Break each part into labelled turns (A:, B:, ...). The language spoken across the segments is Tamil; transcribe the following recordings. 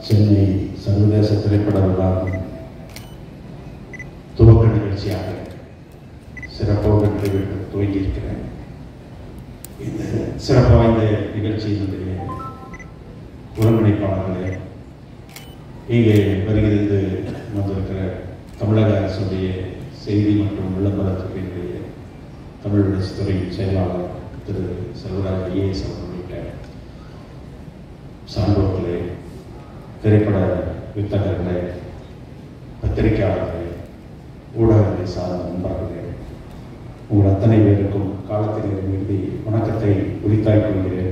A: சென்னை சர்வதேச திரைப்பட விழாவின் துவக்க நிகழ்ச்சியாக சிறப்பாக வெற்றி துவங்கியிருக்கிறேன் இந்த சிறப்பு வாய்ந்த நிகழ்ச்சியினுடைய ஒருங்கிணைப்பாளர்களே இங்கே வருகிறது வந்திருக்கிற தமிழக அரசுடைய செய்தி மற்றும் விளம்பரத்துறையினுடைய தமிழ் வளர்ச்சித்துறை செயலாளர் திரு செல்வராஜ் ஐஏஎஸ் அவர் உள்ளிட்ட சான்றோர்களே திரைப்பட வித்தகர்களே பத்திரிகையாளர்களே ஊடகங்களை சார்ந்த நண்பர்களே உங்கள் அத்தனை பேருக்கும் காலத்தில் இறுதி வணக்கத்தை உரித்தாய் கொள்கிறேன்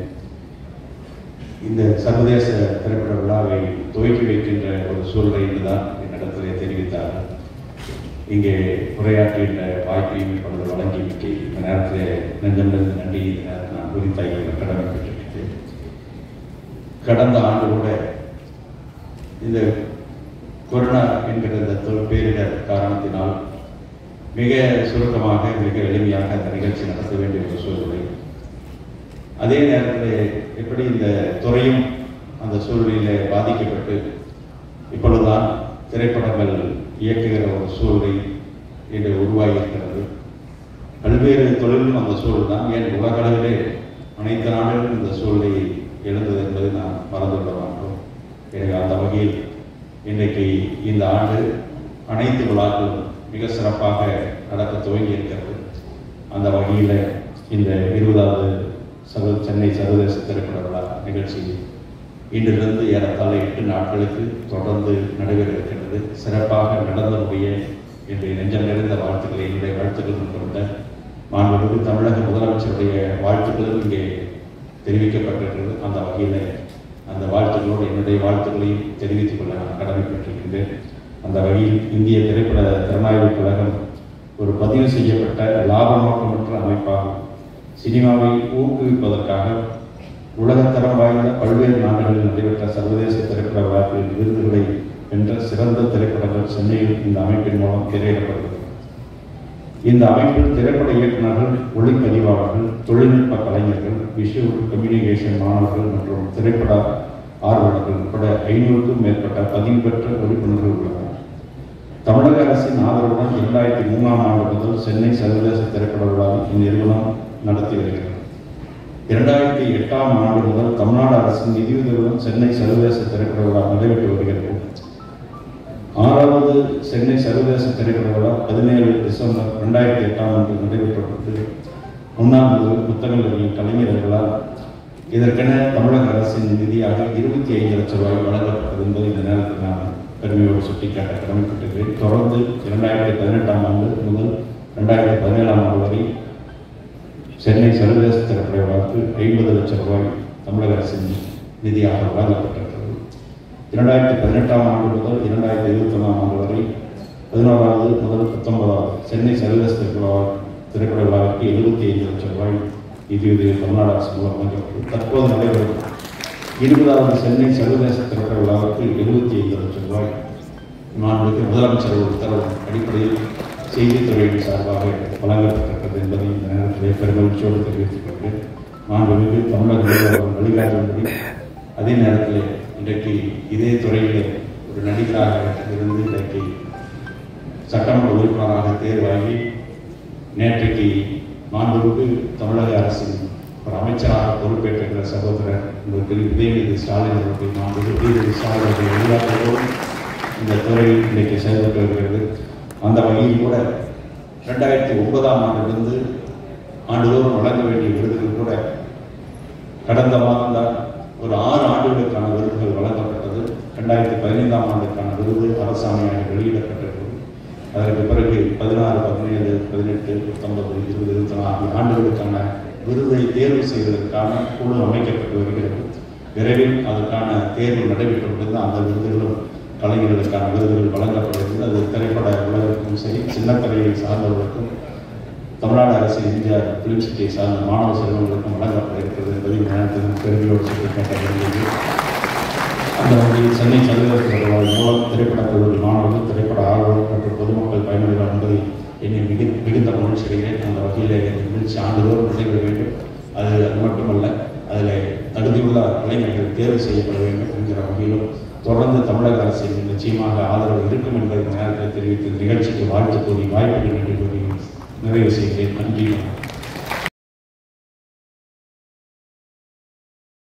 A: இந்த சர்வதேச திரைப்பட விழாவை துவக்கி வைக்கின்ற ஒரு சூழ்நிலை என்றுதான் என்னிடத்திலே தெரிவித்தார் இங்கே உரையாற்றுகின்ற வாய்ப்பையும் இப்பொழுது வழங்கிவிட்டு இந்த நேரத்தில் நெஞ்சமிருந்து நன்றி இந்த நேரத்தில் நான் உரித்தாய் கடமைப்பட்டிருக்கிறேன் கடந்த ஆண்டு கூட இந்த கொரோனா என்கிற இந்த தொ- பேரிடர் காரணத்தினால் மிக சுருக்கமாக மிக எளிமையாக அந்த நிகழ்ச்சி நடத்த வேண்டிய ஒரு சூழ்நிலை அதே நேரத்தில் எப்படி இந்த துறையும் அந்த சூழ்நிலையில் பாதிக்கப்பட்டு இப்பொழுதுதான் திரைப்படங்கள் இயக்குகிற ஒரு சூழ்நிலை இன்று உருவாகி இருக்கிறது பல்வேறு தொழிலும் அந்த சூழல் தான் ஏன் உலக அளவிலே அனைத்து நாடுகளும் இந்த சூழ்நிலை எழுந்தது என்பதை நாம் மறந்துவிட மாட்டோம் எனவே அந்த வகையில் இன்றைக்கு இந்த ஆண்டு அனைத்து விழாக்களும் மிக சிறப்பாக நடக்க துவங்கி இருக்கிறது அந்த வகையில் இந்த இருபதாவது சர்வ சென்னை சர்வதேச திரைப்பட விழா நிகழ்ச்சி இன்றிலிருந்து ஏறத்தாழ எட்டு நாட்களுக்கு தொடர்ந்து நடைபெற இருக்கிறது சிறப்பாக நடந்து முடிய என்று நெஞ்சம் நிறைந்த வாழ்த்துக்களை என்னுடைய வாழ்த்துக்கள் கொண்ட மாண்புமிகு தமிழக முதலமைச்சருடைய வாழ்த்துக்களும் இங்கே தெரிவிக்கப்பட்டிருக்கிறது அந்த வகையில் அந்த வாழ்த்துக்களோடு என்னுடைய வாழ்த்துக்களையும் தெரிவித்துக் கொள்ள நான் கடமைப்பட்டிருக்கின்றேன் அந்த வகையில் இந்திய திரைப்பட திறனாய்வு கழகம் ஒரு பதிவு செய்யப்பட்ட லாப நோக்கமற்ற அமைப்பாகும் சினிமாவை ஊக்குவிப்பதற்காக உலகத்தரம் வாய்ந்த பல்வேறு நாடுகளில் நடைபெற்ற சர்வதேச திரைப்பட விழாக்களில் விருதுகளை வென்ற சிறந்த திரைப்படங்கள் சென்னையில் இந்த அமைப்பின் மூலம் திரையிடப்படுகிறது இந்த அமைப்பில் திரைப்பட இயக்குநர்கள் ஒளிப்பதிவாளர்கள் தொழில்நுட்ப கலைஞர்கள் விஷுவல் கம்யூனிகேஷன் மாணவர்கள் மற்றும் திரைப்பட ஆர்வலர்கள் உட்பட ஐநூறுக்கும் மேற்பட்ட பதிவு பெற்ற உறுப்பினர்கள் உள்ளனர் தமிழக அரசின் ஆதரவுடன் இரண்டாயிரத்தி மூணாம் ஆண்டு முதல் சென்னை சர்வதேச திரைப்பட விழாவை இந்நிறுவனம் நடத்தி வருகிறது இரண்டாயிரத்தி எட்டாம் ஆண்டு முதல் தமிழ்நாடு அரசின் நிதியுதவியுடன் சென்னை சர்வதேச திரைப்பட விழா நடைபெற்று வருகிறது ஆறாவது சென்னை சர்வதேச திரைப்பட விழா பதினேழு டிசம்பர் ரெண்டாயிரத்தி எட்டாம் ஆண்டு நடைபெற்றது முன்னாள் முதல் புத்தகங்களின் கலைஞர்களால் இதற்கென தமிழக அரசின் நிதியாக இருபத்தி ஐந்து லட்சம் ரூபாய் வழங்கப்பட்டது என்பதை இந்த நேரத்தில் நான் பெருமையோடு சுட்டிக்காட்ட கடமைப்பட்டிருக்கிறேன் தொடர்ந்து இரண்டாயிரத்தி பதினெட்டாம் ஆண்டு முதல் ரெண்டாயிரத்தி பதினேழாம் ஆண்டு வரை சென்னை சர்வதேச திரைப்பட விழாவுக்கு ஐம்பது லட்சம் ரூபாய் தமிழக அரசின் நிதியாக வழங்கப்பட்டிருக்கிறது இரண்டாயிரத்தி பதினெட்டாம் ஆண்டு முதல் இரண்டாயிரத்தி இருபத்தி ஒன்றாம் ஆண்டு வரை பதினோராவது முதல் பத்தொன்பதாவது சென்னை சர்வதேச திரைப்பட திரைப்பட விழாவிற்கு எழுபத்தி ஐந்து லட்சம் ரூபாய் நிதியுதவி தமிழ்நாடு அரசு மூலம் வழங்கப்பட்டது தற்போது நடைபெறும் இருபதாவது சென்னை சர்வதேச திரைப்பட விழாவிற்கு எழுபத்தி ஐந்து லட்சம் ரூபாய் மாண்புக்கு முதலமைச்சர் உத்தரவு அடிப்படையில் செய்தித்துறையின் சார்பாக வழங்கப்பட்டிருக்கிறது என்பதை இந்த நேரத்திலே பெருமகிழ்ச்சியோடு தெரிவித்துக் கொள்கிறேன் மாண்புமிகு தமிழக முதல்வர் வழிகாட்டும்படி அதே நேரத்தில் இன்றைக்கு இதே துறையிலே ஒரு நடிகராக இருந்து இன்றைக்கு சட்டமன்ற உறுப்பினராக தேர்வாகி நேற்றைக்கு மாண்புமிகு தமிழக அரசின் ஒரு அமைச்சராக பொறுப்பேற்றிருக்கிற சகோதரர் உங்களுக்கு உதயநிதி ஸ்டாலின் அவர்கள் மாண்புமிகு உதயநிதி ஸ்டாலின் அவர்கள் வழிகாட்டுவோடு இந்த துறை இன்றைக்கு செயல்பட்டு வருகிறது அந்த வகையில் கூட ரெண்டாயிரத்தி ஒன்பதாம் ஆண்டிலிருந்து ஆண்டுதோறும் வழங்க வேண்டிய விருதுகள் கூட கடந்த மாதம் தான் ஒரு ஆறு ஆண்டுகளுக்கான விருதுகள் வழங்கப்பட்டது ரெண்டாயிரத்தி பதினைந்தாம் ஆண்டுக்கான விருது அரசாணையாக வெளியிடப்பட்டிருக்கிறது அதற்கு பிறகு பதினாறு பதினேழு பதினெட்டு பத்தொன்பது இருபது இருபத்தி நான்கு ஆண்டுகளுக்கான விருதை தேர்வு செய்வதற்கான குழு அமைக்கப்பட்டு வருகிறது விரைவில் அதற்கான தேர்வு நடைபெற்று முடிந்து அந்த விருதுகளும் கலைஞர்களுக்கான விருதுகள் வழங்கப்படுகிறது அது திரைப்பட உலகத்துக்கும் சரி சின்னத்திரையை சார்ந்தவர்களுக்கும் தமிழ்நாடு அரசு இந்தியா பிலிம் சிட்டியை சார்ந்த மாணவ செல்வங்களுக்கும் வழங்கப்பட இருக்கிறது என்பதை இந்த நேரத்தில் பெருமையோடு சுட்டிக்காட்ட விரும்புகிறேன் அந்த வகையில் சென்னை சர்வதேச விழாவின் மூலம் திரைப்படக் கல்லூரி மாணவர்கள் திரைப்பட ஆர்வலர்கள் மற்றும் பொதுமக்கள் பயனடைவார் என்பதை என்னை மிகு மிகுந்த மகிழ்ச்சி அடைகிறேன் அந்த வகையில் இந்த நிகழ்ச்சி ஆண்டுதோறும் நடைபெற வேண்டும் அது அது மட்டுமல்ல அதில் தகுதியுள்ள இளைஞர்கள் தேர்வு செய்யப்பட வேண்டும் என்கிற வகையிலும் தொடர்ந்து தமிழக அரசின் நிச்சயமாக ஆதரவு இருக்கும் என்பதை இந்த நேரத்தில் தெரிவித்து இந்த நிகழ்ச்சிக்கு வாழ்த்து கூறி வாய்ப்புகள் நன்றி கூறி நிறைவு செய்கிறேன் நன்றி வணக்கம்.